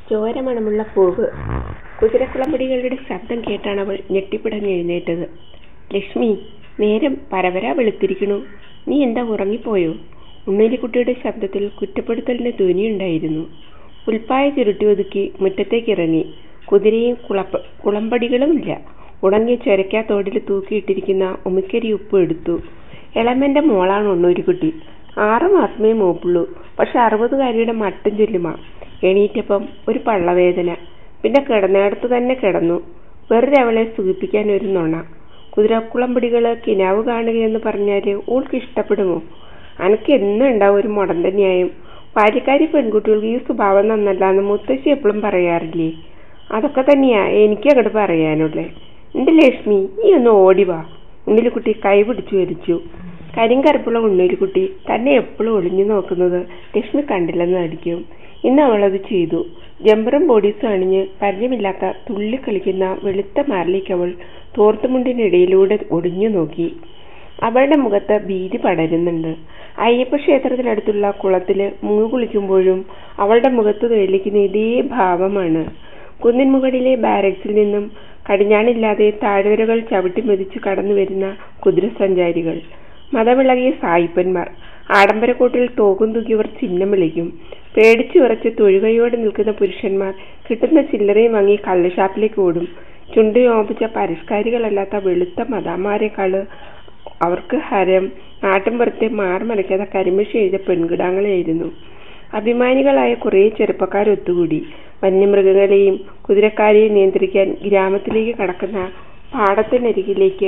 ചോരമണമുള്ള പൂവ് കുതിരക്കുളമ്പടികളുടെ ശബ്ദം കേട്ടാണ് അവൾ ഞെട്ടിപ്പിടഞ്ഞെഴുന്നേറ്റത് ലക്ഷ്മി നേരം പരവരാ വെളുത്തിരിക്കണു നീ എന്താ ഉറങ്ങിപ്പോയോ ഉണ്ണേലിക്കുട്ടിയുടെ ശബ്ദത്തിൽ കുറ്റപ്പെടുത്തലിന് ധ്വനിയുണ്ടായിരുന്നു പുൽപ്പായ ചുരുട്ടി ഒതുക്കി മുറ്റത്തേക്കിറങ്ങി കുതിരയും കുളപ്പ കുളമ്പടികളുമില്ല ഉണങ്ങിയ ചൊരക്കാ തോടിൽ തൂക്കിയിട്ടിരിക്കുന്ന ഉമിക്കരി ഉപ്പ് എടുത്തു ഇളമന്റെ മോളാണ് ഉണ്ണൂരിക്കുട്ടി ആറു മാസമേ മൂപ്പുള്ളൂ പക്ഷെ അറുപതുകാരിയുടെ മട്ടും ചൊല്ലുമാ എണീറ്റപ്പം ഒരു പള്ളവേദന പിന്നെ കിടന്നിടത്ത് തന്നെ കിടന്നു വെറുതെ അവളെ സുഖിപ്പിക്കാൻ ഒരു നുണ കുതിരക്കുളമ്പടികള് കിനാവ് കാണുകയെന്ന് പറഞ്ഞാല് ഓൾക്ക് ഇഷ്ടപ്പെടുമോ അനക്ക് എന്നും ഉണ്ടാവും ഒരു മുടന്ത ന്യായം പാലിക്കാരി പെൺകുട്ടികൾക്ക് ഈ സ്വഭാവം നന്നല്ലാന്ന് മുത്തശ്ശി എപ്പോഴും പറയാറില്ലേ അതൊക്കെ തന്നെയാ എനിക്ക് അങ്ങോട്ട് പറയാനുള്ളേ എന്റെ ലക്ഷ്മി നീ ഒന്ന് ഓടി വാ ഉണ്ണിലിക്കുട്ടി കൈ പിടിച്ചു വലിച്ചു കരിങ്കറുപ്പുള്ള ഉണ്ണിലിക്കുട്ടി തന്നെ എപ്പോഴും ഒളിഞ്ഞു നോക്കുന്നത് ലക്ഷ്മി കണ്ടില്ലെന്ന് നടിക്കും ഇന്ന് അവളത് ചെയ്തു ജമ്പറും ബോഡീസും അണിഞ്ഞ് പരിചയമില്ലാത്ത തുള്ളി കളിക്കുന്ന വെളുത്ത മാറിലേക്ക് അവൾ തോർത്തുമുണ്ടിനിടയിലൂടെ ഒടിഞ്ഞു നോക്കി അവളുടെ മുഖത്ത് ഭീതി പടരുന്നുണ്ട് അയ്യപ്പ ക്ഷേത്രത്തിനടുത്തുള്ള കുളത്തില് മുങ്ങു കുളിക്കുമ്പോഴും അവളുടെ മുഖത്ത് തെളിയിക്കുന്ന ഇതേ ഭാവമാണ് കുന്നിൻ മുകളിലെ ബാരക്സിൽ നിന്നും കടിഞ്ഞാണില്ലാതെ താഴ്വരകൾ ചവിട്ടി മെതിച്ചു കടന്നു വരുന്ന കുതിരസഞ്ചാരികൾ മതമിളകിയ സായിപ്പന്മാർ ആഡംബരക്കൂട്ടിൽ തോക്കും തൂക്കിയവർ ചിഹ്നം വിളിക്കും പേടിച്ചു വിറച്ച് തൊഴുകയോടെ നിൽക്കുന്ന പുരുഷന്മാർ കിട്ടുന്ന ചില്ലറയും വാങ്ങി കള്ളുഷാപ്പിലേക്ക് ഓടും ചുണ്ടു യോപിച്ച പരിഷ്കാരികളല്ലാത്ത വെളുത്ത മതാമാരെക്കാള് അവർക്ക് ഹരം നാട്ടിൻപുറത്തെ മാർമലയ്ക്കാതെ കരിമിഷി എഴുതിയ പെൺകിടാങ്ങളായിരുന്നു അഭിമാനികളായ കുറേ ചെറുപ്പക്കാർ ഒത്തുകൂടി വന്യമൃഗങ്ങളെയും കുതിരക്കാരെയും നിയന്ത്രിക്കാൻ ഗ്രാമത്തിലേക്ക് കടക്കുന്ന പാടത്തിനരികിലേക്ക്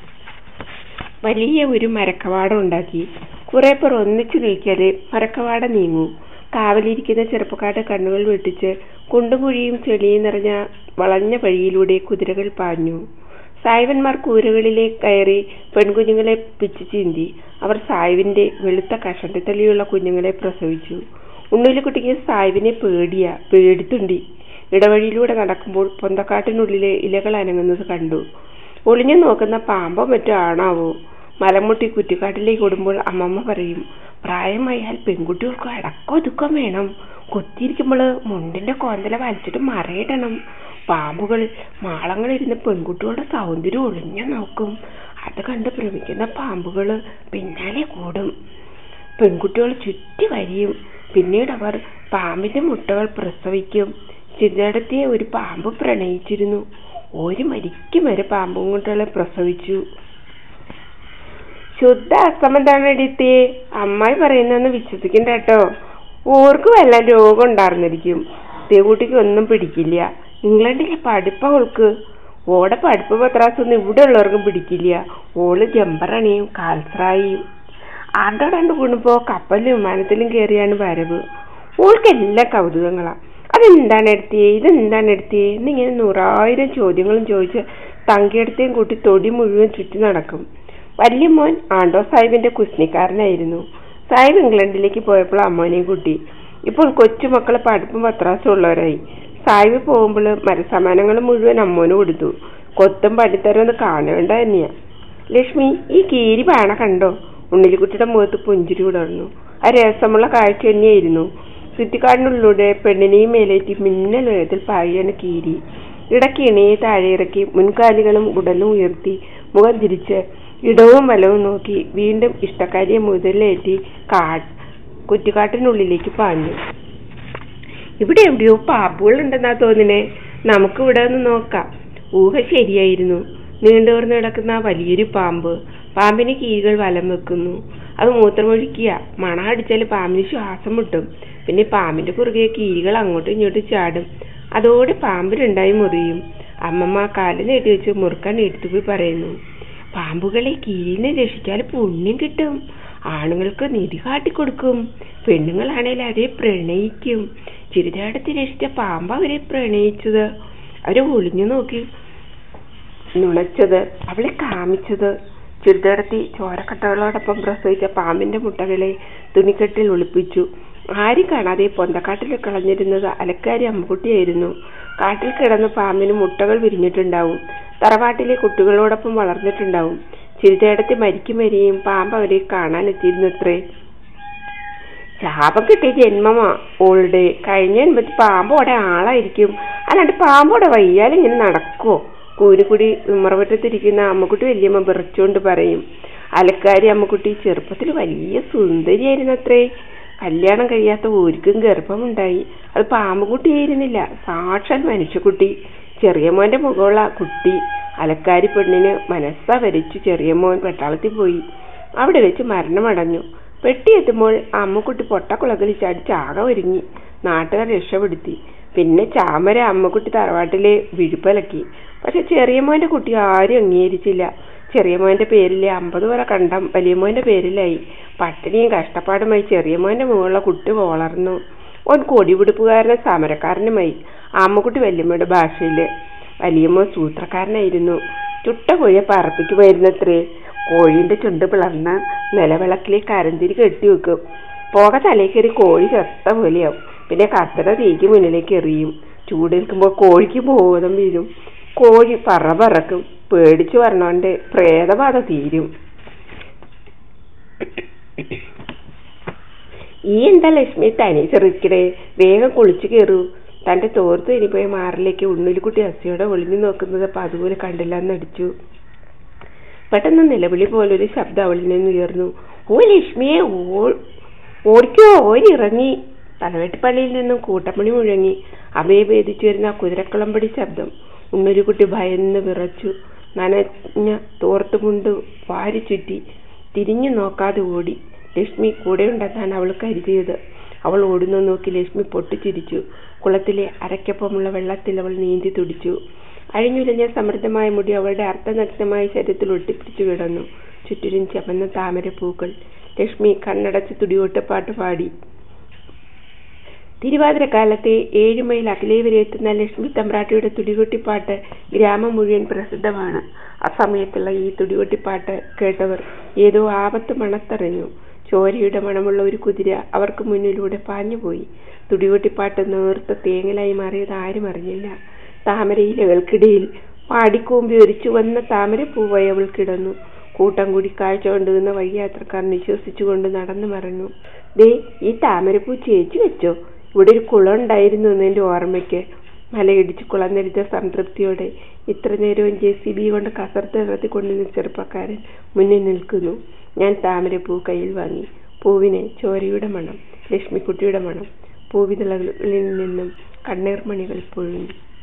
വലിയ ഒരു മരക്കവാട ഉണ്ടാക്കി കുറെ പേർ ഒന്നിച്ചു നിൽക്കാതെ മരക്കവാട നീങ്ങൂ കാവലിരിക്കുന്ന ചെറുപ്പക്കാരുടെ കണ്ണുകൾ വെട്ടിച്ച് കുണ്ടും കുഴിയും ചെളിയും നിറഞ്ഞ വളഞ്ഞ വഴിയിലൂടെ കുതിരകൾ പാഞ്ഞു സായിവന്മാർ കൂരകളിലേക്ക് കയറി പെൺകുഞ്ഞുങ്ങളെ പിച്ചു ചീന്തി അവർ സായിവിന്റെ വെളുത്ത കഷണ്ടിത്തലിയുള്ള കുഞ്ഞുങ്ങളെ പ്രസവിച്ചു ഉണ്ണുലിക്കുട്ടിക്ക് സായിവിനെ പേടിയാ പേടിത്തുണ്ടി ഇടവഴിയിലൂടെ നടക്കുമ്പോൾ പൊന്തക്കാട്ടിനുള്ളിലെ ഇലകൾ അനങ്ങുന്നത് കണ്ടു ഒളിഞ്ഞു നോക്കുന്ന പാമ്പോ മറ്റോ ആണാവോ മലമുട്ടി കുറ്റിക്കാട്ടിലേക്ക് ഓടുമ്പോൾ അമ്മമ്മ പറയും പ്രായമായാൽ പെൺകുട്ടികൾക്ക് അടക്കം ഒതുക്കം വേണം കൊത്തിയിരിക്കുമ്പോൾ മുണ്ടിന്റെ കോന്തല വലിച്ചിട്ട് മറയിടണം പാമ്പുകൾ മാളങ്ങളിരുന്ന് പെൺകുട്ടികളുടെ സൗന്ദര്യം ഒളിഞ്ഞു നോക്കും അത് കണ്ട് ഭ്രമിക്കുന്ന പാമ്പുകൾ പിന്നാലെ കൂടും പെൺകുട്ടികൾ ചുറ്റി വരിയും പിന്നീട് അവർ പാമ്പിന്റെ മുട്ടകൾ പ്രസവിക്കും ചിതടത്തിയെ ഒരു പാമ്പ് പ്രണയിച്ചിരുന്നു ഒരു മരിക്കും വരെ പാമ്പും കുട്ടികളെ പ്രസവിച്ചു ശുദ്ധ അസമന്താണ് എടുത്തേ അമ്മായി പറയുന്നൊന്ന് വിശ്വസിക്കണ്ട കേട്ടോ ഓർക്ക് വല്ല രോഗം ഉണ്ടായിരുന്നിരിക്കും തേകൂട്ടിക്ക് ഒന്നും പിടിക്കില്ല ഇംഗ്ലണ്ടിലെ പഠിപ്പ ഓൾക്ക് ഓടെ പഠിപ്പ് പത്രാസൊന്നും ഇവിടെ ഉള്ളവർക്കും പിടിക്കില്ല ഓള് ജമ്പറണിയും കാൽസ്രായിയും ആണ്ടോടാണ്ട് വീണുമ്പോ കപ്പലിലും വിമാനത്തിലും കയറിയാണ് വരവ് ഓൾക്ക് എല്ലാ കൗതുകങ്ങളാ അതെന്താണ് എടുത്തിയേ ഇതെന്താണ് എടുത്തിയേ എന്നിങ്ങനെ നൂറായിരം ചോദ്യങ്ങളും ചോദിച്ച് തങ്കിയടത്തെയും കൂട്ടി തൊടി മുഴുവൻ ചുറ്റി നടക്കും വലിയ മോൻ ആണ്ടോ സാഹിബിന്റെ കുസ്നിക്കാരനായിരുന്നു സാഹിബ് ഇംഗ്ലണ്ടിലേക്ക് പോയപ്പോൾ അമ്മോനെയും കുട്ടി ഇപ്പോൾ കൊച്ചുമക്കളെ പഠിപ്പും പത്രാസും ഉള്ളവരായി സാഹിബ് പോകുമ്പോൾ മരസമാനങ്ങൾ മുഴുവൻ അമ്മോന് കൊടുത്തു കൊത്തും പടിത്തരം ഒന്ന് കാണേണ്ട തന്നെയാ ലക്ഷ്മി ഈ കീരി പാണ കണ്ടോ ഉണ്ണിലിക്കുട്ടിയുടെ മുഖത്ത് പുഞ്ചിരി വിടർന്നു ആ രസമുള്ള കാഴ്ച തന്നെയായിരുന്നു ചുറ്റിക്കാടിനുള്ളിലൂടെ പെണ്ണിനെയും മേലേറ്റി മിന്നൽ വേഗത്തിൽ പായാണ് കീരി ഇടയ്ക്ക് ഇണയെ താഴെ ഇറക്കി മുൻകാലുകളും ഉടലും ഉയർത്തി മുഖം തിരിച്ച് ഇടവും വലവും നോക്കി വീണ്ടും ഇഷ്ടക്കാരിയെ മുതലേറ്റി കാ കുറ്റിക്കാട്ടിനുള്ളിലേക്ക് പാഞ്ഞു ഇവിടെ എവിടെയോ പാമ്പുകൾ ഉണ്ടെന്നാ തോന്നിനെ നമുക്ക് ഇവിടെ ഒന്ന് നോക്കാം ഊഹ ശരിയായിരുന്നു നീണ്ടുവർന്ന് കിടക്കുന്ന വലിയൊരു പാമ്പ് പാമ്പിന് കീകൾ വലം വെക്കുന്നു അത് മൂത്രമൊഴിക്കുക മണം അടിച്ചാൽ പാമ്പിന് ശ്വാസം മുട്ടും പിന്നെ പാമ്പിന്റെ കുറുകെ കീരികൾ അങ്ങോട്ടും ഇങ്ങോട്ടും ചാടും അതോടെ പാമ്പിലുണ്ടായി മുറിയും അമ്മമ്മ കാല് നീട്ടി വെച്ച് മുറുക്കാൻ എടുത്തുപോയി പറയുന്നു പാമ്പുകളെ കീരിനെ രക്ഷിച്ചാൽ പുണ്യം കിട്ടും ആണുങ്ങൾക്ക് നിധി കാട്ടിക്കൊടുക്കും പെണ്ണുങ്ങളാണേൽ അവരെ പ്രണയിക്കും ചിരിതാടത്തി രക്ഷിച്ച പാമ്പ് അവരെ പ്രണയിച്ചത് അവരെ ഒളിഞ്ഞു നോക്കി നുണച്ചത് അവളെ കാമിച്ചത് ചുരിദടത്തി ചോരക്കട്ടകളോടൊപ്പം പ്രസവിച്ച പാമ്പിന്റെ മുട്ടകളെ തുണിക്കെട്ടിൽ ഒളിപ്പിച്ചു ആരും കാണാതെ പൊന്തക്കാട്ടിൽ കളഞ്ഞിരുന്നത് അലക്കാരി അമ്മുക്കുട്ടിയായിരുന്നു കാട്ടിൽ കിടന്ന് പാമ്പിന് മുട്ടകൾ വിരിഞ്ഞിട്ടുണ്ടാവും തറവാട്ടിലെ കുട്ടികളോടൊപ്പം വളർന്നിട്ടുണ്ടാവും ചിരിതേടത്തി മരിക്കും വരെയും പാമ്പ് അവരെ കാണാനെത്തിയിരുന്നത്രേ ശാപം കിട്ടിയ ജന്മമാ ഓൾഡ് കഴിഞ്ഞ ജന്മത്തിൽ പാമ്പോടെ ആളായിരിക്കും അല്ലാണ്ട് പാമ്പോടെ വയ്യാൽ ഇങ്ങനെ നടക്കുവോ കൂരിക്കുടി ഉമ്മറവറ്റത്തിരിക്കുന്ന അമ്മക്കുട്ടി വല്യമ്മ വിറച്ചുകൊണ്ട് പറയും അലക്കാരി അമ്മക്കുട്ടി ചെറുപ്പത്തിൽ വലിയ സുന്ദരിയായിരുന്നു അത്രേ കല്യാണം കഴിയാത്ത ഒരിക്കും ഗർഭമുണ്ടായി അത് പാമ്പുകുട്ടിയായിരുന്നില്ല സാക്ഷാൽ മനുഷ്യക്കുട്ടി ചെറിയ മോന്റെ മുഖമുള്ള കുട്ടി അലക്കാരി പെണ്ണിന് മനസ്സാ വരച്ചു ചെറിയ മോൻ പട്ടാളത്തിൽ പോയി അവിടെ വെച്ച് മരണമടഞ്ഞു പെട്ടിയെത്തുമ്പോൾ അമ്മക്കുട്ടി പൊട്ടക്കുളകളിൽ ചാടി ചാക ഒരുങ്ങി നാട്ടുകാർ രക്ഷപ്പെടുത്തി പിന്നെ ചാമര അമ്മക്കുട്ടി തറവാട്ടിലെ വിഴുപ്പലക്കി പക്ഷെ ചെറിയ മോന്റെ കുട്ടി ആരും അംഗീകരിച്ചില്ല ചെറിയ മോന്റെ പേരിലെ അമ്പത് വരെ കണ്ടം വലിയ മോന്റെ പേരിലായി പട്ടിണിയും കഷ്ടപ്പാടുമായി ചെറിയ മോന്റെ മുകളിലുള്ള കുട്ടി വളർന്നു ഓൻ കൊടിപിടിപ്പുകാരനും സമരക്കാരനുമായി അമ്മക്കുട്ടി വല്യമ്മയുടെ ഭാഷയില് വലിയമ്മ സൂത്രക്കാരനായിരുന്നു ചുട്ട കോഴിയെ പറപ്പിക്കുമായിരുന്നത്രേ കോഴീന്റെ ചുണ്ട് പിളർന്ന നിലവിളക്കിലേക്ക് കരന്തിരി കെട്ടി വെക്കും പോക തലയിൽ കോഴി ചത്ത പോലെയാവും പിന്നെ കത്തട തീക്ക് മുന്നിലേക്ക് എറിയും ചൂടേൽക്കുമ്പോൾ കോഴിക്ക് ബോധം വീഴും കോഴി പറ പറക്കും പേടിച്ചു പറഞ്ഞോണ്ട് പ്രേതബാധ തീരും ഈ എന്താ ലക്ഷ്മി തനി ചെറുക്കിടെ വേഗം കുളിച്ചു കയറൂ തന്റെ തോർത്ത് ഇനിപ്പോയി മാറിലേക്ക് ഉണ്ണിലിക്കുട്ടി അസിയോടെ ഒളിഞ്ഞു നോക്കുന്നത് അപ്പൊ അതുപോലെ കണ്ടില്ല എന്നടിച്ചു പെട്ടെന്ന് നിലവിളി പോലൊരു ശബ്ദം അവളിൽ നിന്ന് ഉയർന്നു ഓ ലക്ഷ്മിയെ ഓ ഓടിക്കോ ഓരിറങ്ങി തലവെട്ടിപ്പള്ളിയിൽ നിന്നും കൂട്ടമണി മുഴങ്ങി അവയെ ഭേദിച്ചു വരുന്ന കുതിരക്കുളമ്പടി ശബ്ദം ഉണ്ണൊരുകുട്ടി ഭയന്ന് വിറച്ചു നനഞ്ഞ തോർത്തുമുണ്ട് വാരി ചുറ്റി തിരിഞ്ഞു നോക്കാതെ ഓടി ലക്ഷ്മി കൂടെയുണ്ടെന്നാണ് അവൾ കരുതിയത് അവൾ ഓടുന്നു നോക്കി ലക്ഷ്മി പൊട്ടിച്ചിരിച്ചു കുളത്തിലെ അരയ്ക്കൊപ്പമുള്ള വെള്ളത്തിൽ അവൾ നീന്തി തുടിച്ചു അഴിഞ്ഞുലഞ്ഞ സമൃദ്ധമായ മുടി അവളുടെ അർത്ഥനഗ്നമായ ശരീരത്തിൽ ഒട്ടിപ്പിടിച്ചു കിടന്നു ചുറ്റിലും ചമന്ന താമരപ്പൂക്കൾ ലക്ഷ്മി കണ്ണടച്ച് തുടിയോട്ടപ്പാട്ട് പാടി തിരുവാതിരക്കാലത്തെ ഏഴ് മൈൽ അകലെ വരെ എത്തുന്ന ലക്ഷ്മി തമ്പ്രാട്ടിയുടെ തുടികൊട്ടിപ്പാട്ട് ഗ്രാമം മുഴുവൻ പ്രസിദ്ധമാണ് ആ സമയത്തുള്ള ഈ തുടികൊട്ടിപ്പാട്ട് കേട്ടവർ ഏതോ ആപത്ത് മണത്തറിഞ്ഞു ചോരയുടെ മണമുള്ള ഒരു കുതിര അവർക്ക് മുന്നിലൂടെ പാഞ്ഞുപോയി തുടികൊട്ടിപ്പാട്ട് നേർത്ത തേങ്ങലായി മാറിയത് ആരും അറിഞ്ഞില്ല താമരയിലകൾക്കിടയിൽ പാടിക്കൂമ്പി ഒരു ചുവന്ന താമരപ്പൂവായി അവൾ കിടന്നു കൂട്ടം കൂടി കാഴ്ച കൊണ്ടുവന്ന വഴിയാത്രക്കാർ നിശ്വസിച്ചുകൊണ്ട് നടന്നു മറഞ്ഞു ദേ ഈ താമരപ്പൂ ചേച്ചി വെച്ചോ ഇവിടെ ഒരു കുളം ഉണ്ടായിരുന്നു എന്നെന്റെ ഓർമ്മയ്ക്ക് മലയിടിച്ച് കുളന്നെടുത്ത സംതൃപ്തിയോടെ ഇത്ര നേരവും ജെ സി ബി കൊണ്ട് കസർത്ത് നടത്തിക്കൊണ്ടിരുന്ന ചെറുപ്പക്കാരൻ മുന്നിൽ നിൽക്കുന്നു ഞാൻ താമരപ്പൂ കയ്യിൽ വാങ്ങി പൂവിന് ചോരയുടെ മണം ലക്ഷ്മിക്കുട്ടിയുടെ മണം പൂവിതളകളിൽ നിന്നും കണ്ണീർമണികൾ പൊഴിഞ്ഞു